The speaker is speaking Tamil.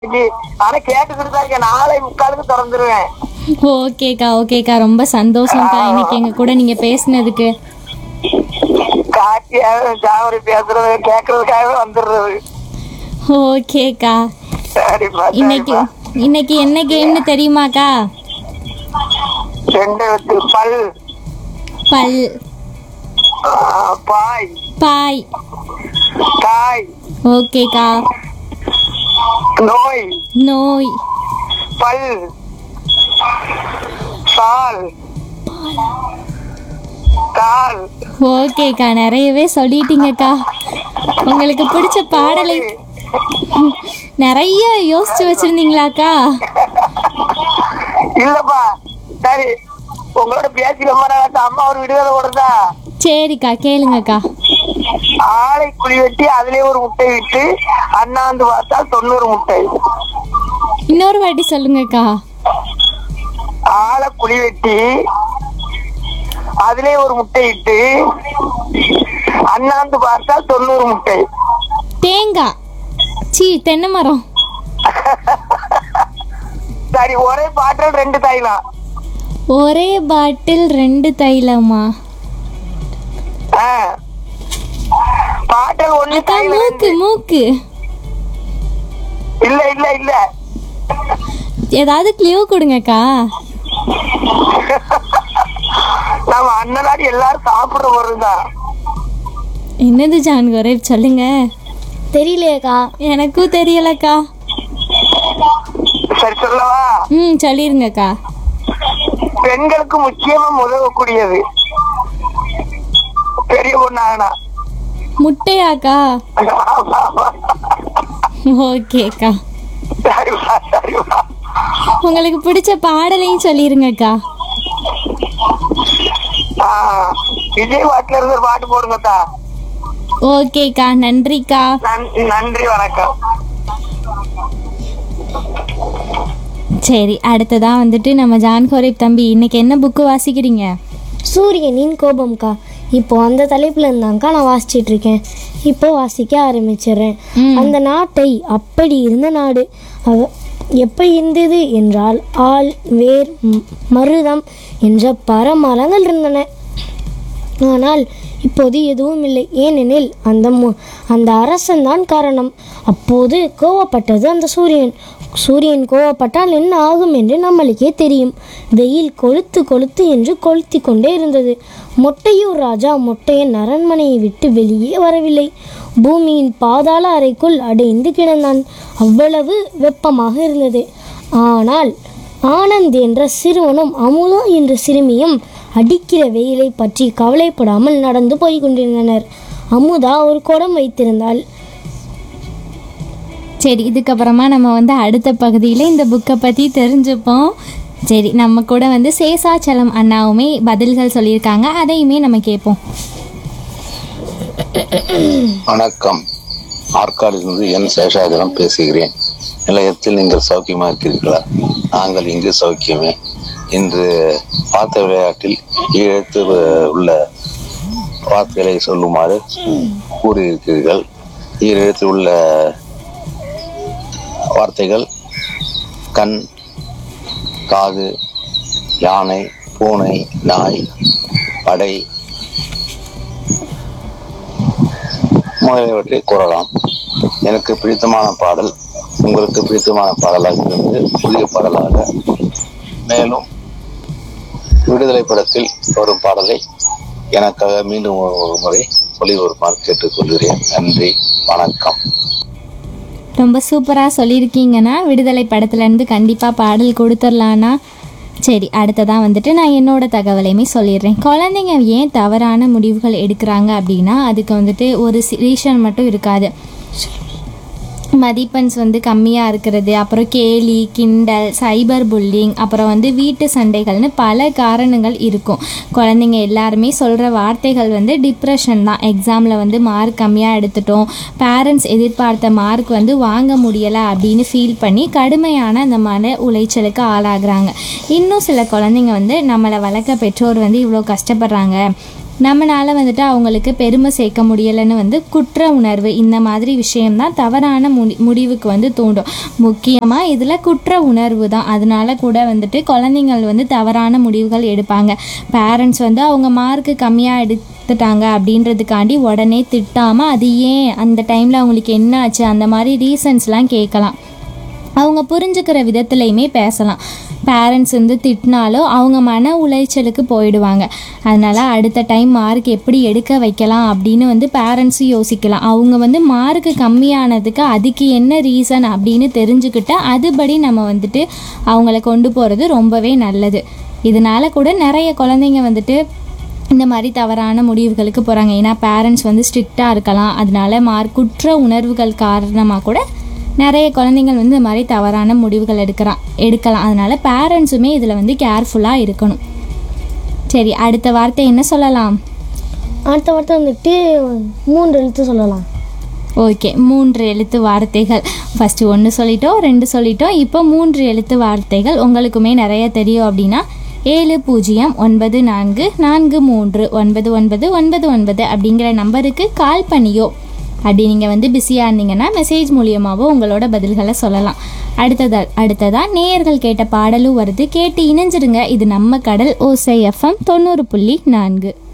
இன்னைக்கு ஆனா கேட்டுக்கிட்டு தான் இருக்கேன் நாளை முக்காலுக்கு திறந்துருவேன் ஓகேக்கா ஓகேக்கா ரொம்ப சந்தோஷம்க்கா இன்னைக்கு எங்க கூட நீங்க பேசுனதுக்கு காட்டியாக ஜாவரி பேசுறது கேட்கறதுக்காகவே வந்துடுறது ஓகேக்கா சரிப்பா இன்னைக்கு சரிப்பா. இன்னைக்கு என்ன கேம்னு தெரியுமாக்கா ரெண்டு வச்சு பல் பல் ஆ, பாய் பாய் காய் ஓகேக்கா நோய் நோய் பல் சால் கால் ஓகேக்கா நிறையவே சொல்லிட்டீங்கக்கா உங்களுக்கு பிடிச்ச பாடலை நிறைய யோசிச்சு வச்சிருந்தீங்களாக்கா இல்லப்பா சரி உங்களோட பேசி ரொம்ப நாளாச்சு அம்மா ஒரு விடுதலை கொடுத்தா சரிக்கா கேளுங்கக்கா ஆளை குழி வெட்டி அதுலயே ஒரு முட்டை விட்டு அண்ணாந்து பார்த்தா தொண்ணூறு முட்டை இன்னொரு வாட்டி சொல்லுங்கக்கா ஆளை குழி வெட்டி அதுலயே ஒரு முட்டை இட்டு அண்ணாந்து பார்த்தா தொண்ணூறு முட்டை தேங்காய் சீ தென்னை மரம் சரி ஒரே பாட்டில் ரெண்டு தைலம் ஒரே பாட்டில் ரெண்டு தைலமா ஆ. பாட்டில் ஒண்ணு அக்கா தைலம் மூக்கு ரெண்டு. மூக்கு இல்ல இல்ல இல்ல ஏதாவது க்ளியூ கொடுங்கக்கா நம்ம அண்ணனாடி எல்லாரும் சாப்பிடுற பொருள்தான் என்னது ஜான் ஒரே சொல்லுங்க தெரியலையேக்கா எனக்கும் தெரியலக்கா சரி சொல்லவா ம் சொல்லிருங்கக்கா பெண்களுக்கு முக்கியமா உதவக்கூடியது பெரிய பொண்ணாகனா முட்டையாக்கா ஓகேக்கா சரிவா சரிவா உங்களுக்கு பிடிச்ச பாடலையும் சொல்லிருங்கக்கா ஆ, விஜய் பாட்டுல இருந்து ஒரு பாட்டு போடுங்கத்தா ஓகேக்கா நன்றிக்கா நன்- நன்றி வணக்கம் சரி அடுத்ததா வந்துட்டு நம்ம ஜான் கோரேப் தம்பி இன்னைக்கு என்ன புக்கு வாசிக்கிறீங்க சூரியனின் கோபம்க்கா இப்போ அந்த தலைப்புல இருந்தாங்க்கா நான் வாசிச்சிட்டு இருக்கேன் இப்போ வாசிக்க ஆரம்பிச்சிடுறேன் ம். அந்த நாட்டை அப்படி இருந்த நாடு அவ எப்படி இருந்தது என்றால் ஆள் வேர் ம், மருதம் என்ற பரமரங்கள் இருந்தன ஆனால் இப்போது எதுவும் இல்லை ஏனெனில் அந்த மு- அந்த அரசன்தான் காரணம் அப்போது கோவப்பட்டது அந்த சூரியன் சூரியன் கோவப்பட்டால் என்ன ஆகும் என்று நம்மளுக்கே தெரியும் வெயில் கொளுத்து கொளுத்து என்று கொளுத்தி கொண்டே இருந்தது மொட்டையூர் ராஜா மொட்டையன் அரண்மனையை விட்டு வெளியே வரவில்லை பூமியின் பாதாள அறைக்குள் அடைந்து கிடந்தான் அவ்வளவு வெப்பமாக இருந்தது ஆனால் ஆனந்த் என்ற சிறுவனும் அமுதா என்ற சிறுமியும் அடிக்கிற வெயிலை பற்றி கவலைப்படாமல் நடந்து போய் கொண்டிருந்தனர் அமுதா ஒரு குடம் வைத்திருந்தாள் சரி இதுக்கப்புறமா நம்ம வந்து அடுத்த பகுதியில் இந்த புக்கை பற்றி தெரிஞ்சுப்போம் சரி நம்ம கூட வந்து சேசாச்சலம் அண்ணாவுமே பதில்கள் சொல்லியிருக்காங்க அதையுமே நம்ம கேட்போம் வணக்கம் ஆற்காடிலிருந்து என் சேஷாஜலம் பேசுகிறேன் நிலையத்தில் நீங்கள் சௌக்கியமா இருக்கிறீர்களா நாங்கள் இங்கு சௌக்கியமே இன்று பார்த்த விளையாட்டில் எழுத்து உள்ள வார்த்தைகளை சொல்லுமாறு கூறியிருக்கிறீர்கள் ஈரெழுத்து உள்ள வார்த்தைகள் கண் காது யானை பூனை நாய் படை முதலியவற்றை கூறலாம் எனக்கு பிடித்தமான பாடல் உங்களுக்கு பிடித்தமான பாடலாக இருந்து புதிய பாடலாக மேலும் விடுதலை படத்தில் வரும் பாடலை எனக்காக மீண்டும் ஒரு ஒரு முறை சொல்லி வருமாறு கேட்டுக்கொள்கிறேன் நன்றி வணக்கம் ரொம்ப சூப்பராக சொல்லியிருக்கீங்கன்னா விடுதலை படத்துலேருந்து கண்டிப்பாக பாடல் கொடுத்துர்லான்னா சரி அடுத்ததான் வந்துட்டு நான் என்னோட தகவலையுமே சொல்லிடுறேன் குழந்தைங்க ஏன் தவறான முடிவுகள் எடுக்கிறாங்க அப்படின்னா அதுக்கு வந்துட்டு ஒரு ரீசன் மட்டும் இருக்காது மதிப்பெண்ஸ் வந்து கம்மியாக இருக்கிறது அப்புறம் கேலி கிண்டல் சைபர் புல்லிங் அப்புறம் வந்து வீட்டு சண்டைகள்னு பல காரணங்கள் இருக்கும் குழந்தைங்க எல்லாருமே சொல்கிற வார்த்தைகள் வந்து டிப்ரெஷன் தான் எக்ஸாமில் வந்து மார்க் கம்மியாக எடுத்துட்டோம் பேரண்ட்ஸ் எதிர்பார்த்த மார்க் வந்து வாங்க முடியலை அப்படின்னு ஃபீல் பண்ணி கடுமையான அந்த மன உளைச்சலுக்கு ஆளாகிறாங்க இன்னும் சில குழந்தைங்க வந்து நம்மளை வளர்க்க பெற்றோர் வந்து இவ்வளோ கஷ்டப்படுறாங்க நம்மளால் வந்துட்டு அவங்களுக்கு பெருமை சேர்க்க முடியலைன்னு வந்து குற்ற உணர்வு இந்த மாதிரி விஷயம்தான் தவறான முடி முடிவுக்கு வந்து தூண்டும் முக்கியமாக இதில் குற்ற உணர்வு தான் அதனால கூட வந்துட்டு குழந்தைங்கள் வந்து தவறான முடிவுகள் எடுப்பாங்க பேரண்ட்ஸ் வந்து அவங்க மார்க்கு கம்மியாக எடுத்துட்டாங்க அப்படின்றதுக்காண்டி உடனே திட்டாமல் அது ஏன் அந்த டைமில் அவங்களுக்கு என்ன ஆச்சு அந்த மாதிரி ரீசன்ஸ்லாம் கேட்கலாம் அவங்க புரிஞ்சுக்கிற விதத்துலையுமே பேசலாம் பேரண்ட்ஸ் வந்து திட்டினாலும் அவங்க மன உளைச்சலுக்கு போயிடுவாங்க அதனால் அடுத்த டைம் மார்க் எப்படி எடுக்க வைக்கலாம் அப்படின்னு வந்து பேரண்ட்ஸும் யோசிக்கலாம் அவங்க வந்து மார்க்கு கம்மியானதுக்கு அதுக்கு என்ன ரீசன் அப்படின்னு தெரிஞ்சுக்கிட்டு அதுபடி நம்ம வந்துட்டு அவங்கள கொண்டு போகிறது ரொம்பவே நல்லது இதனால கூட நிறைய குழந்தைங்க வந்துட்டு இந்த மாதிரி தவறான முடிவுகளுக்கு போகிறாங்க ஏன்னா பேரண்ட்ஸ் வந்து ஸ்ட்ரிக்டாக இருக்கலாம் அதனால மார்க் குற்ற உணர்வுகள் காரணமாக கூட நிறைய குழந்தைங்கள் வந்து இந்த மாதிரி தவறான முடிவுகள் எடுக்கிறான் எடுக்கலாம் அதனால பேரண்ட்ஸுமே இதில் வந்து கேர்ஃபுல்லாக இருக்கணும் சரி அடுத்த வார்த்தை என்ன சொல்லலாம் அடுத்த வார்த்தை வந்துட்டு மூன்று எழுத்து சொல்லலாம் ஓகே மூன்று எழுத்து வார்த்தைகள் ஃபஸ்ட்டு ஒன்று சொல்லிட்டோம் ரெண்டு சொல்லிட்டோம் இப்போ மூன்று எழுத்து வார்த்தைகள் உங்களுக்குமே நிறைய தெரியும் அப்படின்னா ஏழு பூஜ்ஜியம் ஒன்பது நான்கு நான்கு மூன்று ஒன்பது ஒன்பது ஒன்பது ஒன்பது அப்படிங்கிற நம்பருக்கு கால் பண்ணியோ அப்படி நீங்கள் வந்து பிஸியாக இருந்தீங்கன்னா மெசேஜ் மூலியமாகவோ உங்களோட பதில்களை சொல்லலாம் அடுத்ததா அடுத்ததா நேயர்கள் கேட்ட பாடலும் வருது கேட்டு இணைஞ்சிருங்க இது நம்ம கடல் ஓசை எஃப்எம் தொண்ணூறு புள்ளி நான்கு